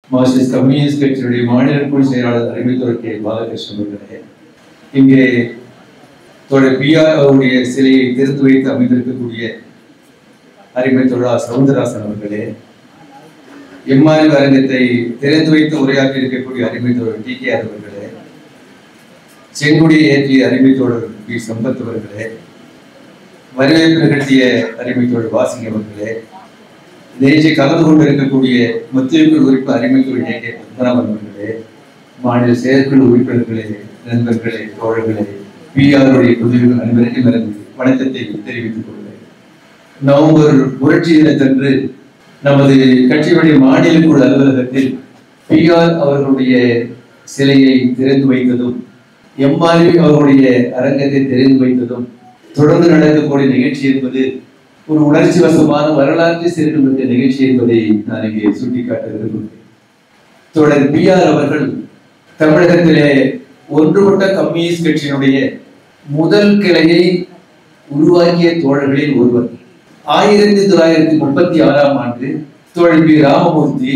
Marxist communist கட்சியுடைய மாநில குழு செயலாளர் அறிவித்துறை கே பாலகிருஷ்ணன் அவர்களே இங்கே தோழர் பிஆர் அவருடைய சிலையை திறந்து வைத்து அமைந்திருக்கக்கூடிய அறிமை தொழா சவுந்தரராசன் அவர்களே எம்ஆர்எல் அரங்கத்தை திறந்து வைத்து உரையாற்றி இருக்கக்கூடிய அறிமை தோழர் டி கே அவர்களே செங்குடியை ஏற்றிய அறிமை தோழர் பி சம்பத் அவர்களே வரவேற்பு நிகழ்த்திய அறிமை தோழர் வாசிங் அவர்களே தேசிய கலந்து கொண்டு இருக்கக்கூடிய மத்திய உறுப்பு அறிமை தோழர் ஏ கே பத்மநாபன் அவர்களே மாநில செயற்குழு உறுப்பினர்களே நண்பர்களே தோழர்களே பிஆருடைய குழுவின் அனைவருக்கும் எனது வணக்கத்தை தெரிவித்துக் கொள்கிறேன் நவம்பர் புரட்சி தினத்தன்று நமது கட்சியுடைய மாநில குழு அலுவலகத்தில் பிஆர் அவர்களுடைய சிலையை திறந்து வைத்ததும் எம்ஆர்வி அவர்களுடைய அரங்கத்தை திறந்து வைத்ததும் தொடர்ந்து நடக்கக்கூடிய நிகழ்ச்சி என்பது ஒரு உணர்ச்சி வசமான வரலாற்று சிறப்பு மிக்க நிகழ்ச்சி என்பதை நான் இங்கே சுட்டிக்காட்ட விரும்புகிறேன் தொடர் பிஆர் அவர்கள் தமிழகத்திலே ஒன்றுபட்ட கம்யூனிஸ்ட் கட்சியினுடைய முதல் கிளையை உருவாக்கிய தோழர்களில் ஒருவர் ஆயிரத்தி தொள்ளாயிரத்தி முப்பத்தி ஆறாம் ஆண்டு தோழர் பி ராமமூர்த்தி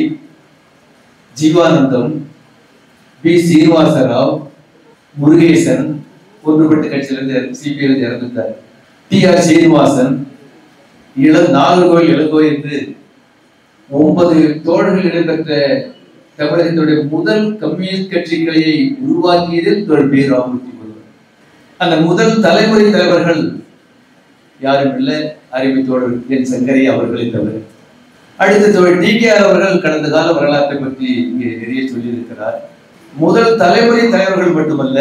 ஜீவானந்தம் பி சீனிவாசராவ் முருகேசன் ஒன்றுபட்ட கட்சியிலிருந்து சிபிஐ இறந்துட்டார் டி ஆர் சீனிவாசன் இள நாகர்கோவில் இளங்கோ என்று ஒன்பது தோழர்கள் இடம்பெற்ற தமிழகத்துடைய முதல் கம்யூனிஸ்ட் கட்சி கிளையை உருவாக்கியதில் தோழர் பி ராமமூர்த்தி ஒருவர் அந்த முதல் தலைமுறை தலைவர்கள் யாரும் இல்லை அறிவு தோழர் என் சங்கரை அவர்களை தவிர அடுத்த தோழர் டிகேஆர் அவர்கள் கடந்த கால வரலாற்றை பற்றி இங்கே நிறைய சொல்லியிருக்கிறார் முதல் தலைமுறை தலைவர்கள் மட்டுமல்ல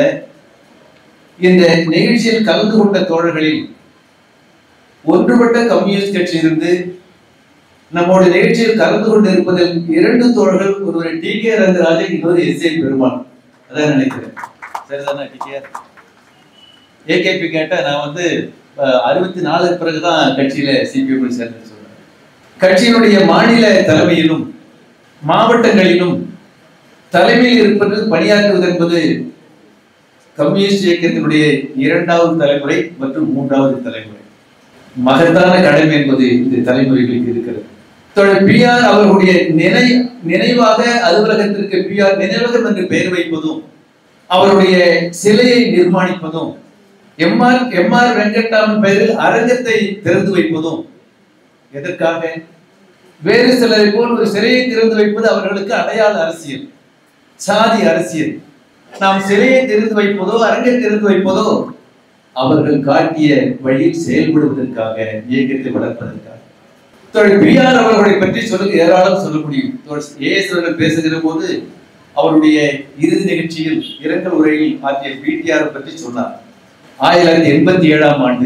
இந்த நிகழ்ச்சியில் கலந்து கொண்ட தோழர்களில் ஒன்றுபட்ட கம்யூனிஸ்ட் கட்சியிலிருந்து நம்முடைய நிகழ்ச்சியில் கலந்து கொண்டு இருப்பதில் இரண்டு தோழர்கள் ஒருவர் டி கே ரங்கராஜன் இன்னொரு எஸ் ஏ பெருமான் அதான் நினைக்கிறேன் சரிதானா டி கே ஏகேபி கேட்டா நான் வந்து அறுபத்தி நாலுக்கு பிறகுதான் கட்சியில சிபிஎம் சேர்ந்து சொல்றேன் கட்சியினுடைய மாநில தலைமையிலும் மாவட்டங்களிலும் தலைமையில் இருப்பது பணியாற்றுவது என்பது கம்யூனிஸ்ட் இயக்கத்தினுடைய இரண்டாவது தலைமுறை மற்றும் மூன்றாவது தலைமுறை மகத்தான கடமை என்பது இந்த தலைமுறைகளுக்கு இருக்கிறது தொடர் பி ஆர் அவர்களுடைய நினை நினைவாக அலுவலகத்திற்கு பி ஆர் நினைவகம் என்று பெயர் வைப்பதும் அவருடைய சிலையை நிர்மாணிப்பதும் எம்ஆர் எம்ஆர் வெங்கட்டாமன் பெயரில் அரங்கத்தை திறந்து வைப்பதும் எதற்காக வேறு சிலரை போல் ஒரு சிலையை திறந்து வைப்பது அவர்களுக்கு அடையாள அரசியல் சாதி அரசியல் நாம் சிலையை திறந்து வைப்பதோ அரங்கை திறந்து வைப்பதோ அவர்கள் காட்டிய வழியில் செயல்படுவதற்காக இயக்கத்தை வளர்ப்பதற்காக தோழர் பிஆர் அவர்களை பற்றி சொல்ல ஏராளம் சொல்ல முடியும் ஏஎஸ் அவர்கள் பேசுகிற போது அவருடைய இறுதி நிகழ்ச்சியில் இரங்கல் உரையில் ஆற்றிய பிடிஆர் பற்றி சொன்னார் ஆயிரத்தி தொள்ளாயிரத்தி எண்பத்தி ஏழாம் ஆண்டு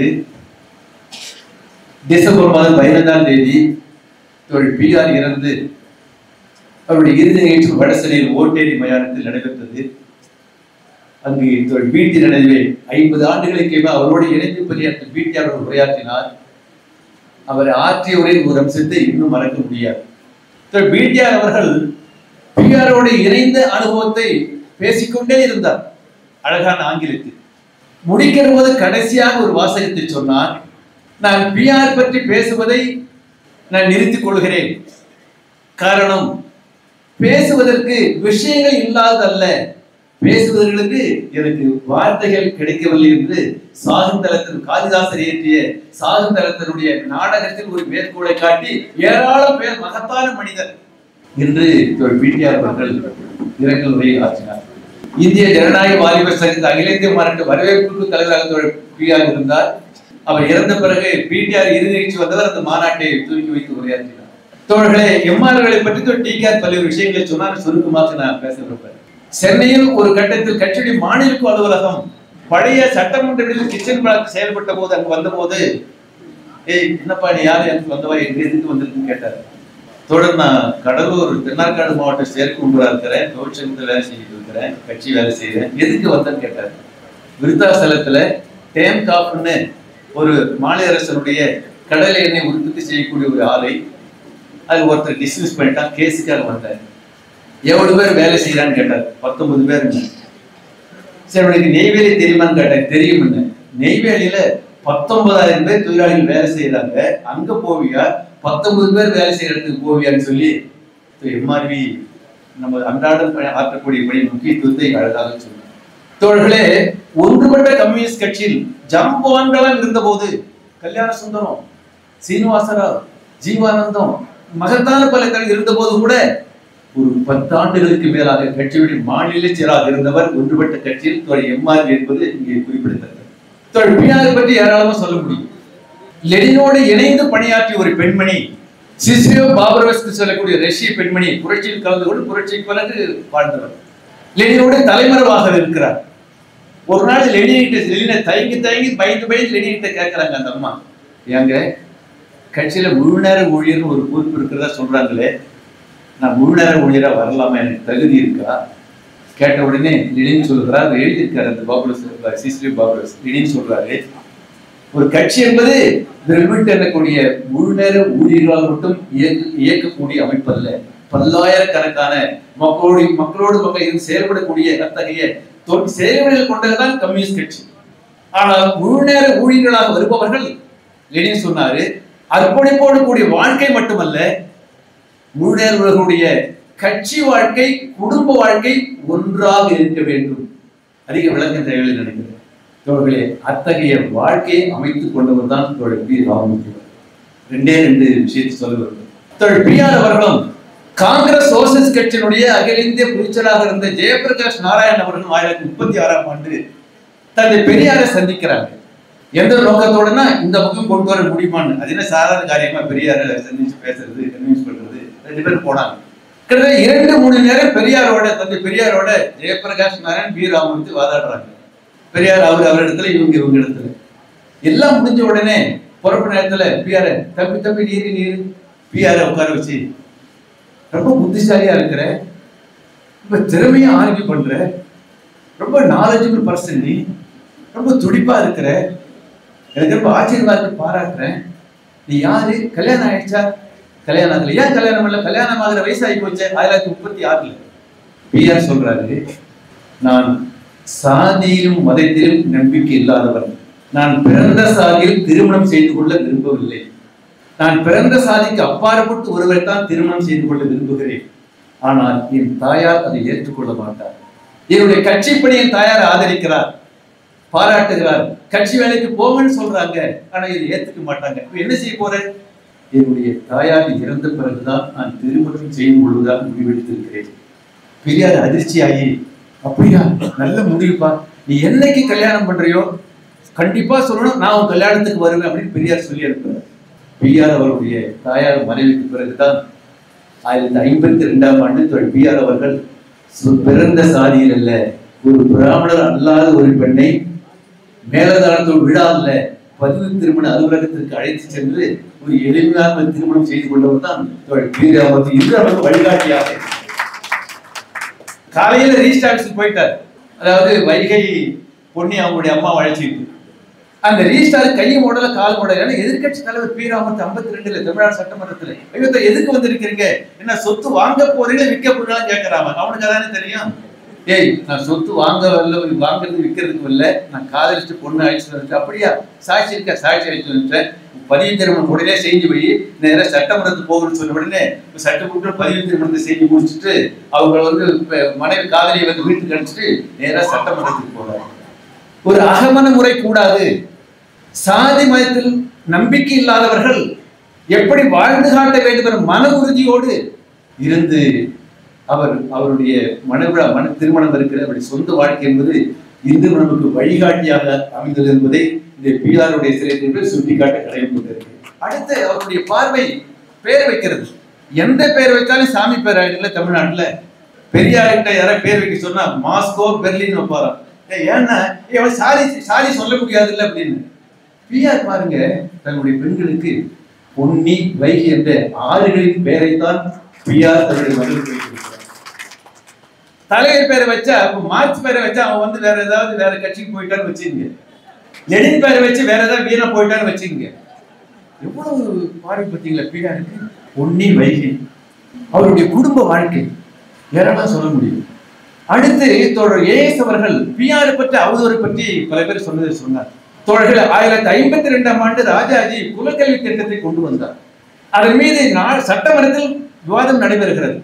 டிசம்பர் மாதம் பதினைந்தாம் தேதி தோழர் பிஆர் இறந்து அவருடைய இறுதி நிகழ்ச்சி வடசென்னையில் ஓட்டேரி மயானத்தில் நடைபெற்றது அங்கு தோழர் பிடி நினைவே ஐம்பது ஆண்டுகளுக்கு அவரோடு இணைந்து பணியாற்ற பிடிஆர் அவர் உரையாற்றினார் அவர் ஆற்றிய உரை ஒரு அம்சத்தை இன்னும் மறக்க முடியாது தோழர் பிடிஆர் அவர்கள் பிஆரோடு இணைந்த அனுபவத்தை பேசிக்கொண்டே இருந்தார் அழகான ஆங்கிலத்தில் முடிக்கிற போது கடைசியாக ஒரு வாசகத்தை சொன்னார் நான் பிஆர் பற்றி பேசுவதை நான் நிறுத்திக் கொள்கிறேன் காரணம் பேசுவதற்கு விஷயங்கள் இல்லாதல்ல பேசுவதற்கு எனக்கு வார்த்தைகள் கிடைக்கவில்லை என்று சாகுந்தளத்தின் காளிதாசர் இயற்றிய சாகுந்தளத்தினுடைய நாடகத்தில் ஒரு மேற்கோளை காட்டி ஏராளம் பேர் மகத்தான மனிதர் என்று பிடிஆர் அவர்கள் இரங்கல் உரையை ஆற்றினார் இந்திய ஜனநாயக வாலிபர் சங்கத்து அகில இந்திய மாநாட்டு வரவேற்புக்கு தலைவராக பிஆர் இருந்தார் அவர் இறந்த பிறகு பிடிஆர் இறுதி நிகழ்ச்சி வந்தவர் அந்த மாநாட்டை தூக்கி வைத்து உரையாற்றினார் தோழர்களே எம்ஆர்களை பற்றி டிஆர் பல்வேறு விஷயங்களை சொன்னால் சுருக்கமாக நான் பேச விரும்புகிறேன் சென்னையில் ஒரு கட்டத்தில் கட்சியுடைய மாநில அலுவலகம் பழைய சட்டமன்றத்தில் கிச்சன் பிளாக் செயல்பட்ட போது அங்கு வந்த போது ஏய் என்னப்பா நீ யாரு எனக்கு வந்தவா எங்க எதுக்கு வந்திருக்குன்னு கேட்டார் தொடர்ந்து நான் கடலூர் தென்னார்காடு மாவட்ட செயற்குழுவராக இருக்கிறேன் தொழிற்சங்கத்தில் வேலை செஞ்சுட்டு இருக்கிறேன் கட்சி வேலை செய்கிறேன் எதுக்கு வந்தேன்னு கேட்டார் விருத்தாசலத்துல டேம் காப்புன்னு ஒரு மாநில அரசனுடைய கடலை எண்ணெய் உற்பத்தி செய்யக்கூடிய ஒரு ஆலை அது ஒருத்தர் டிஸ்மிஸ் பண்ணிட்டான் கேஸுக்காக வந்தேன் எவ்வளவு பேர் வேலை செய்யறான்னு கேட்டார் பத்தொன்பது பேர் சரி உனக்கு நெய்வேலி தெரியுமான்னு கேட்டேன் தெரியும்னு நெய்வேலியில பத்தொன்பதாயிரம் பேர் தொழிலாளிகள் வேலை செய்யறாங்க அங்க போவியா பத்தொன்பது பேர் வேலை செய்யற இடத்துக்கு போவியான்னு சொல்லி எம்ஆர்வி நம்ம அன்றாடம் பணி- ஆற்றக்கூடிய பணி முக்கியத்துவத்தை அழகாக சொன்னார் தோழர்களே ஒன்றுபட்ட கம்யூனிஸ்ட் கட்சியில் ஜம்பவான்களாம் இருந்தபோது கல்யாண சுந்தரம் சீனிவாசராவ் ஜீவானந்தம் மகத்தான பல கலை இருந்தபோது கூட ஒரு பத்தாண்டுகளுக்கு மேலாக கட்சியுடைய மாநில செயலாளர் இருந்தவர் ஒன்றுபட்ட கட்சியில் தோழர் எம்ஆர் என்பது இங்கே குறிப்பிடத்தக்கது தோழர் பிஆர் பற்றி ஏராளமா சொல்ல முடியும் லெனினோடு இணைந்து பணியாற்றிய ஒரு பெண்மணி சிசியோ பாபரோஸ்க்கு சொல்லக்கூடிய ரஷ்ய பெண்மணி புரட்சியில் கலந்து கொண்டு புரட்சிக்கு பிறகு வாழ்ந்தவர் லெனினோடு தலைமறைவாக இருக்கிறார் ஒரு நாள் லெனின்கிட்ட லெனினை தயங்கி தயங்கி பயந்து பயந்து லெனின்கிட்ட கேட்கறாங்க அந்த அம்மா ஏங்க கட்சியில முழு நேர ஊழியர்னு ஒரு பொறுப்பு இருக்கிறதா சொல்றாங்களே நான் முழு நேர ஊழியரா வரலாமா எனக்கு தகுதி இருக்கா கேட்ட உடனே லெனின் சொல்றார் எழுதியிருக்காரு அந்த பாபுலஸ் சிசிலி பாபுலஸ் லெனின் சொல்றாரு ஒரு கட்சி என்பது விரும்பிட்டு எண்ணக்கூடிய முழு நேர ஊழியர்களால் மட்டும் இயக்க- இயக்கக்கூடிய அமைப்பு அல்ல பல்லாயிரக்கணக்கான மக்களோடு மக்களோடு மக்கள் இருந்து செயல்படக்கூடிய அத்தகைய தொ- செயல்முறைகள் கொண்டதுதான் கம்யூனிஸ்ட் கட்சி ஆனால் முழு நேர ஊழியர்களாக வருபவர்கள் லெனின் சொன்னாரு அர்ப்பணிப்போடு கூடிய வாழ்க்கை மட்டுமல்ல முழு நேர்களுடைய கட்சி வாழ்க்கை குடும்ப வாழ்க்கை ஒன்றாக இருக்க வேண்டும் அதிக விளக்கம் தேவையில்லை நினைக்கிறேன் தோழர்களே அத்தகைய வாழ்க்கையை அமைத்துக் கொண்டவர் தான் தோழர் பி ராமமூர்த்தி அவர்கள். ரெண்டே ரெண்டு விஷயத்தை சொல்ல வேண்டும் தோழர் பி ஆர் அவர்களும் காங்கிரஸ் சோசியலிஸ்ட் கட்சியினுடைய அகில இந்திய பொதுச்செயலாளர் இருந்த ஜெயபிரகாஷ் நாராயண் அவர்களும் ஆயிரத்தி முப்பத்தி ஆறாம் ஆண்டு தந்தை பெரியாரை சந்திக்கிறாங்க எந்த நோக்கத்தோடனா இந்த பக்கம் கொண்டு வர முடியுமான்னு அது என்ன சாதாரண காரியமா பெரியாரை சந்திச்சு பேசுறது கன்வின்ஸ் பண்றது ரெண்டு பேரும் போனாங்க கிட்டத்தட்ட இரண்டு மூணு நேரம் பெரியாரோட தந்தை பெரியாரோட ஜெயபிரகாஷ் நாராயண் பி ராமமூர்த்தி வாதாடுறாங்க பெரியார் அவர் அவர் இடத்துல இவங்க இவங்க இடத்துல எல்லாம் முடிஞ்ச உடனே பிறப்பு நேரத்துல பிஆர் தம்பி தம்பி நீரு நீரு பிஆர் உட்கார வச்சு ரொம்ப புத்திசாலியா இருக்கிற ரொம்ப திறமையா ஆர்கியூ பண்ற ரொம்ப நாலேஜபிள் பர்சன் நீ ரொம்ப துடிப்பா இருக்கிற எனக்கு ரொம்ப ஆச்சரியமா இருக்கு பாராட்டுறேன் நீ யாரு கல்யாணம் ஆயிடுச்சா கல்யாணம் ஆகல ஏன் கல்யாணம் இல்ல கல்யாணம் ஆகிற வயசு ஆகி போச்சு ஆயிரத்தி தொள்ளாயிரத்தி முப்பத்தி ஆறுல பிஆர் சொல்றாரு நான் சாதியிலும் மதத்திலும் நம்பிக்கை இல்லாதவன் நான் பிறந்த சாதியில் திருமணம் செய்து கொள்ள விரும்பவில்லை நான் பிறந்த சாதிக்கு அப்பாற்பட்டு ஒருவரை தான் திருமணம் செய்து கொள்ள விரும்புகிறேன் ஆனால் என் தாயார் அதை ஏற்றுக்கொள்ள மாட்டார் என்னுடைய கட்சி பணி என் தாயார் ஆதரிக்கிறார் பாராட்டுகிறார் கட்சி வேலைக்கு போங்கன்னு சொல்றாங்க ஆனா இதை ஏத்துக்க மாட்டாங்க இப்ப என்ன செய்ய போறேன் என்னுடைய தாயார் இறந்த பிறகுதான் நான் திருமணம் செய்து கொள்வதாக முடிவெடுத்திருக்கிறேன் பெரியார் அதிர்ச்சியாகி அப்படியா நல்ல முடிவுப்பா நீ என்னைக்கு கல்யாணம் பண்றியோ கண்டிப்பா சொல்லணும் நான் உன் கல்யாணத்துக்கு வருவேன் அப்படின்னு பெரியார் சொல்லி அனுப்புறார் பெரியார் அவருடைய தாயார் மனைவிக்கு பிறகுதான் ஆயிரத்தி ஐம்பத்தி ரெண்டாம் ஆண்டு தோழர் பிஆர் அவர்கள் சு- பிறந்த சாதியில் அல்ல ஒரு பிராமணர் அல்லாத ஒரு பெண்ணை மேலதாளத்தோடு விழாவில் பதிவு திருமண அலுவலகத்திற்கு அழைத்து சென்று ஒரு எளிமையான திருமணம் செய்து கொண்டவர் தான் தோழர் பிஆர் அவர்கள் இன்று அவர்கள் வழிகாட்டியாக காலையில ரீஸ்டார்ட்ஸ் போயிட்டார் அதாவது வைகை பொன்னி அவங்களுடைய அம்மா அழைச்சிட்டு அந்த ரீஸ்டார் கையை மூடல கால் மூடல ஏன்னா எதிர்க்கட்சி தலைவர் பி ராமத்து ஐம்பத்தி ரெண்டுல தமிழ்நாடு சட்டமன்றத்துல ஐயோ இதை எதுக்கு வந்திருக்கிறீங்க என்ன சொத்து வாங்க போறீங்களா விற்க போறீங்களா கேட்கறாங்க அவனுக்கு அதானே தெரியும் ஏய் நான் சொத்து வாங்க வரல வாங்குறது விற்கிறதுக்கு வரல நான் காதலிச்சு பொண்ணு அழைச்சிட்டு வந்துட்டேன் அப்படியா சாட்சி இருக்க சாட்சி அழைச்சிட்டு வந்துட்டேன் பதிவு திருமணம் உடனே செஞ்சு போய் நேரா சட்டமன்றத்துக்கு போகணும்னு சொன்ன உடனே சட்டமன்றம் பதிவு திருமணத்தை செஞ்சு முடிச்சுட்டு அவங்க வந்து இப்ப மனைவி காதலியை வந்து வீட்டுக்கு அனுப்பிச்சிட்டு நேரா சட்டமன்றத்துக்கு போறாங்க ஒரு அகமன முறை கூடாது சாதி மதத்தில் நம்பிக்கை இல்லாதவர்கள் எப்படி வாழ்ந்து காட்ட வேண்டும் என்ற மன உறுதியோடு இருந்து அவர் அவருடைய மனவிழா மன திருமணம் இருக்கிற அவருடைய சொந்த வாழ்க்கை என்பது இன்று நமக்கு வழிகாட்டியாக அமைந்தது என்பதை இந்த பிஆருடைய சிலை சுட்டிக்காட்ட கடமைப்பட்டிருக்கு அடுத்து அவருடைய பார்வை பெயர் வைக்கிறது எந்த பெயர் வச்சாலும் சாமி பேர் ஆயிடுல தமிழ்நாட்டுல பெரியார்கிட்ட யாராவது பேர் வைக்க சொன்னா மாஸ்கோ பெர்லின் வைப்பாராம் ஏய், ஏன்னா ஏய், அவன் சாதி சாதி சொல்ல முடியாது இல்ல அப்படின்னு பிஆர் பாருங்க தன்னுடைய பெண்களுக்கு பொன்னி வைகை என்ற ஆறுகளின் பெயரைத்தான் பிஆர் தன்னுடைய மகளுக்கு வைத்திருக்கிறார் தலைவர் பேரை வச்சா அப்ப மார்க்ஸ் பேரை வச்சா அவன் வந்து வேற ஏதாவது வேற கட்சிக்கு போயிட்டான்னு வச்சுங்க லெனின் பேரை வச்சு வேற ஏதாவது வீணா போயிட்டான்னு வச்சுங்க எவ்வளவு பாடி பார்த்தீங்களா பிஆருக்கு பொன்னி வைகை அவருடைய குடும்ப வாழ்க்கை ஏராளம் சொல்ல முடியும் அடுத்து தோழர் ஏஎஸ் அவர்கள் பிஆர் பற்றி அவதூறு பற்றி பல பேர் சொன்னதை சொன்னார் தோழர்கள் ஆயிரத்தி ஐம்பத்தி ரெண்டாம் ஆண்டு ராஜாஜி குலக்கல்வி திட்டத்தை கொண்டு வந்தார் அதன் மீது நா- சட்டமன்றத்தில் விவாதம் நடைபெறுகிறது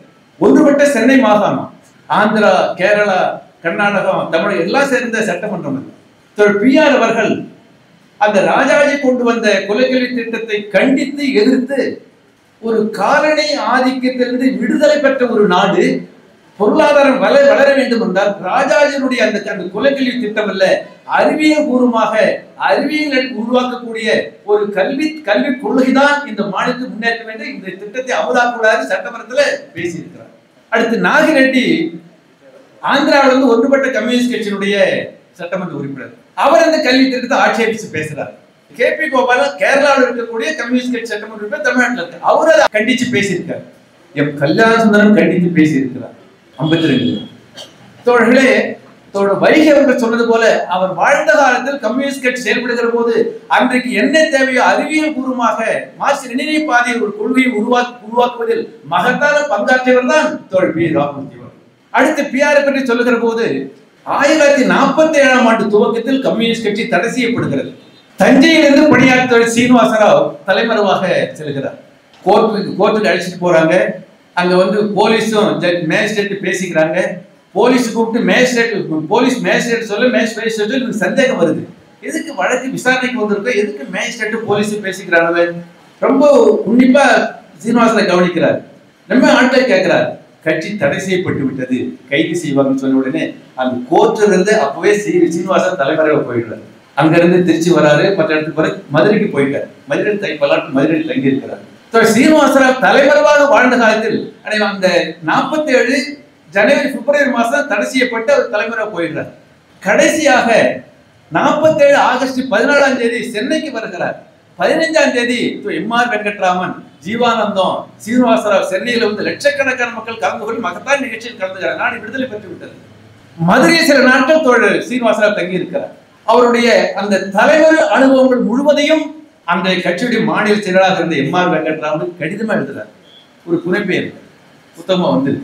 ஒன்றுபட்ட சென்னை மாகாணம் ஆந்திரா கேரளா கர்நாடகம் தமிழ் எல்லாம் சேர்ந்த சட்டமன்றம் அது பிஆர் அவர்கள் அந்த ராஜாஜி கொண்டு வந்த குலக்கல்வி திட்டத்தை கண்டித்து எதிர்த்து ஒரு காலனி ஆதிக்கத்திலிருந்து விடுதலை பெற்ற ஒரு நாடு பொருளாதாரம் வள வளர வேண்டும் என்றால் ராஜாஜினுடைய அந்த அந்த குலக்கல்வி திட்டம் அல்ல அறிவியல் பூர்வமாக அறிவியல் உருவாக்கக்கூடிய ஒரு கல்வி கல்வி கொள்கைதான் இந்த மாநிலத்தை முன்னேற்ற வேண்டும் இந்த திட்டத்தை அமுதாக்கூடாது சட்டமன்றத்துல பேசியிருக்கிறார் அடுத்து நாகிரெட்டி ஆந்திராவில இருந்து ஒன்றுபட்ட கம்யூனிஸ்ட் கட்சியினுடைய சட்டமன்ற உறுப்பினர் அவர் அந்த கல்வி திட்டத்தை ஆட்சேபிச்சு பேசுறார் கே பி கோபாலன் கேரளாவில் இருக்கக்கூடிய கம்யூனிஸ்ட் கட்சி சட்டமன்ற உறுப்பினர் தமிழ்நாட்டில் இருக்கு அவர் அதை கண்டிச்சு பேசியிருக்கார் எம் கல்யாண சுந்தரம் கண்டித்து பேசியிருக்கிறார் ஐம்பத்தி ரெண்டு தோழர்களே தோழர் வைகை அவர்கள் சொன்னது போல அவர் வாழ்ந்த காலத்தில் கம்யூனிஸ்ட் கட்சி செயல்படுகிற போது அன்றைக்கு என்ன தேவையோ அறிவியல் பூர்வமாக மார்க்சிய நினைவு பாதையில் ஒரு கொள்கையை உருவாக்கி உருவாக்குவதில் மகத்தான பங்காற்றியவர் தான் தோழர் பி ராமமூர்த்தி அவர்கள் அடுத்து பிஆர் பற்றி சொல்லுகிற போது ஆயிரத்தி தொள்ளாயிரத்தி நாற்பத்தி ஏழாம் ஆண்டு துவக்கத்தில் கம்யூனிஸ்ட் கட்சி தடை செய்யப்படுகிறது தஞ்சையிலிருந்து பணியாற்றிய சீனிவாசராவ் தலைமறைவாக செல்கிறார் கோர்ட்டுக்கு கோர்ட்டுக்கு அழைச்சிட்டு போறாங்க அங்க வந்து போலீஸும் மேஜிஸ்ட்ரேட் பேசிக்கிறாங்க போலீஸ் கூப்பிட்டு மேஜிஸ்ட்ரேட் போலீஸ் மேஜிஸ்ட்ரேட் சொல்ல மேஜிஸ்ட்ரேட் சொல்ல எனக்கு சந்தேகம் வருது எதுக்கு வழக்கு விசாரணைக்கு வந்திருக்கோம் எதுக்கு மேஜிஸ்ட்ரேட் போலீஸ் பேசிக்கிறாங்க ரொம்ப உன்னிப்பா சீனிவாசனை கவனிக்கிறார் நம்ம ஆட்களை கேட்கிறார் கட்சி தடை செய்யப்பட்டு விட்டது கைது செய்வாங்கன்னு சொன்ன உடனே அந்த கோர்ட்ல இருந்து அப்பவே சீ சீனிவாசன் தலைமறைவா போயிடுறாரு அங்க இருந்து திருச்சி வராரு மற்ற இடத்துக்கு வர மதுரைக்கு போயிட்டார் மதுரை தை பல்லாட்டு மதுரையில் தங்கி இருக்கிறார் சீனிவாசராவ் தலைமறைவாக வாழ்ந்த காலத்தில் அன்னை அந்த நாற்பத்தி ஏழு ஜனவரி பிப்ரவரி மாசம் தடை செய்யப்பட்டு அவர் தலைமறைவா போயிடுறார் கடைசியாக நாற்பத்தேழு ஆகஸ்ட் பதினாலாம் தேதி சென்னைக்கு வருகிறார் பதினைஞ்சாம் தேதி எம் ஆர் வெங்கட்ராமன் ஜீவானந்தம் சீனிவாசராவ் சென்னையில் வந்து லட்சக்கணக்கான மக்கள் கலந்து கொண்டு மகத்தான நிகழ்ச்சியில் கலந்துகிறார் நாடு விடுதலை பெற்று விட்டது மதுரையில் சில நாட்கள் தோழர் சீனிவாசராவ் தங்கி இருக்கிறார் அவருடைய அந்த தலைவர் அனுபவங்கள் முழுவதையும் அந்த கட்சியுடைய மாநில செயலாளர் இருந்த எம் ஆர் வெங்கட்ராமன் கடிதமா எழுதுறார் ஒரு புனைப்பெயர் புத்தகமா வந்து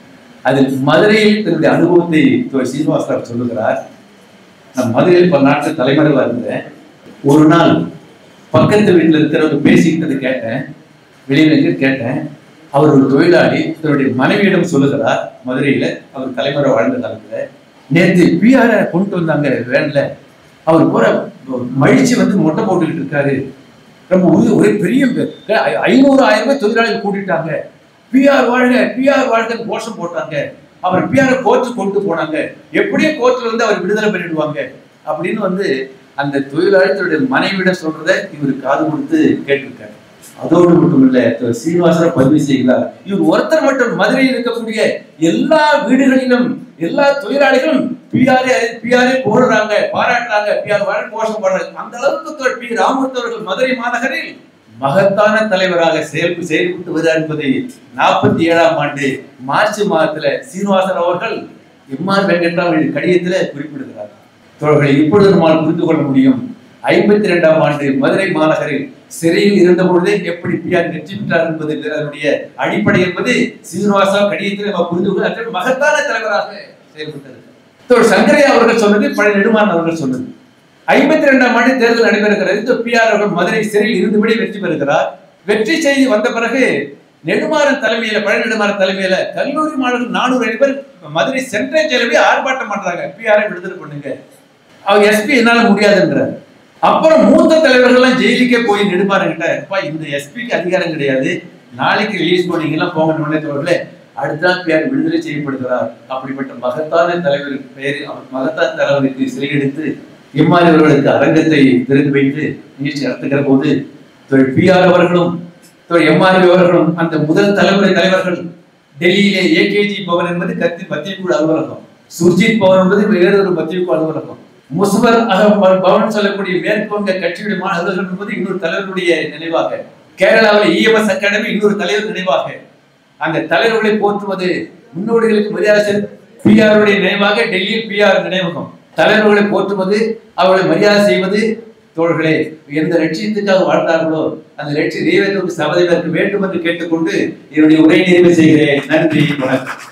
அதில் மதுரையில் தன்னுடைய அனுபவத்தை தோழர் சீனிவாசராவ் சொல்லுகிறார் நான் மதுரையில் பல நாட்கள் தலைமறைவா இருந்தேன் ஒரு நாள் பக்கத்து வீட்டில் இருக்கிறவங்க பேசிக்கிட்டது கேட்டேன் வெளியில இருந்து கேட்டேன் அவர் ஒரு தொழிலாளி தன்னுடைய மனைவியிடம் சொல்லுகிறார் மதுரையில அவர் தலைமுறை வாழ்ந்த காலத்துல நேற்று பிஆர் கொண்டு வந்தாங்க வேன்ல அவர் போற மகிழ்ச்சி வந்து மொட்டை போட்டுக்கிட்டு இருக்காரு ரொம்ப உரு- ஒரே பெரிய ஐ- ஐநூறு ஆயிரம் ரூபாய் தொழிலாளிகள் கூட்டிட்டாங்க பிஆர் வாழ்க பிஆர் வாழ்கன்னு கோஷம் போட்டாங்க அவர் பிஆர் கோர்ட்டு கொண்டு போனாங்க எப்படியும் கோர்ட்ல இருந்து அவர் விடுதலை பண்ணிடுவாங்க அப்படின்னு வந்து அந்த தொழிலாளி தன்னுடைய மனைவியிடம் சொல்றத இவர் காது கொடுத்து கேட்டிருக்காரு அதோடு மட்டும் இல்ல திரு சீனிவாசர பதிவு செய்கிறார் இவர் ஒருத்தர் மட்டும் மதுரையில் இருக்கக்கூடிய எல்லா வீடுகளிலும் எல்லா தொழிலாளிகளும் பிஆரே பிஆரே போடுறாங்க பாராட்டுறாங்க பிஆர் வாழ கோஷம் போடுறாங்க அந்த அளவுக்கு திரு பி ராமூர்த்தி அவர்கள் மதுரை மாநகரில் மகத்தான தலைவராக செயல்பு செயல்பட்டு வருகிறார் என்பதை நாற்பத்தி ஏழாம் ஆண்டு மார்ச் மாதத்துல சீனிவாசன் அவர்கள் எம்ஆர் வெங்கட்ராமன் கடிதத்துல குறிப்பிடுகிறார் தோழர்களை இப்பொழுது நம்மால் புரிந்து கொள்ள முடியும் ஐம்பத்தி இரண்டாம் ஆண்டு மதுரை மாநகரில் சிறையில் இருந்த பொழுதே எப்படி பிஆர் வெற்றி பெற்றார் என்பது அதனுடைய அடிப்படை என்பது சீனிவாசா கடிதத்தில் நம்ம புரிந்து கொள்ள அத்தகைய மகத்தான தலைவராக செயல்பட்டது தோழர் சங்கரையா அவர்கள் சொன்னது பழைய நெடுமாறன் அவர்கள் சொன்னது ஐம்பத்தி இரண்டாம் ஆண்டு தேர்தல் நடைபெறுகிறது இந்த பிஆர் அவர்கள் மதுரை சிறையில் இருந்தபடி வெற்றி பெறுகிறார் வெற்றி செய்தி வந்த பிறகு நெடுமாறன் தலைமையில பழைய நெடுமாறன் தலைமையில கல்லூரி மாணவர்கள் நானூறு பேர் மதுரை சென்ட்ரல் ஜெயில போய் ஆர்ப்பாட்டம் பண்றாங்க பிஆரை விடுதலை பண்ணுங்க அவங்க எஸ்பி என்னால முடியாதுன்றார் அப்புறம் மூத்த தலைவர்கள்லாம் ஜெயிலுக்கே போய் நெடுமாறன் கிட்ட அப்பா இந்த எஸ்பிக்கு அதிகாரம் கிடையாது நாளைக்கு ரிலீஸ் பண்ணீங்கலாம் போங்க உடனே தோழர்களே அடுத்த பிஆர் விடுதலை செய்யப்படுகிறார் அப்படிப்பட்ட மகத்தான தலைவருக்கு பெயர் அவர் மகத்தான தலைவருக்கு சிறையெடுத்து இம்மாதிரி அவர்களுக்கு அரங்கத்தை திறந்து வைத்து நிகழ்ச்சி நடத்துகிற போது தொழில் பிஆர் அவர்களும் தொழில் எம்ஆர்பி அவர்களும் அந்த முதல் தலைமுறை தலைவர்கள் டெல்லியிலே ஏகேஜி பவன் என்பது கத்தி மத்திய குழு அலுவலகம் சுர்ஜித் பவன் என்பது வேறொரு மத்திய குழு அலுவலகம் முஸ்வர் அகமது பவன் சொல்லக்கூடிய மேற்கு வங்க கட்சியுடைய மாணவர்கள் என்பது இன்னொரு தலைவருடைய நினைவாக கேரளாவில் இஎம்எஸ் அகாடமி இன்னொரு தலைவர் நினைவாக அந்த தலைவர்களை போற்றுவது முன்னோடிகளுக்கு மரியாதை பிஆருடைய நினைவாக டெல்லியில் பிஆர் நினைவகம் தலைவர்களை போற்றுவது அவர்களை மரியாதை செய்வது தோழர்களே எந்த லட்சியத்துக்காக வாழ்ந்தார்களோ அந்த லட்சிய தெய்வத்திற்கு சபதம் இருக்க வேண்டும் என்று கேட்டுக்கொண்டு என்னுடைய உரையை நிறைவு செய்கிறேன் நன்றி வணக்கம்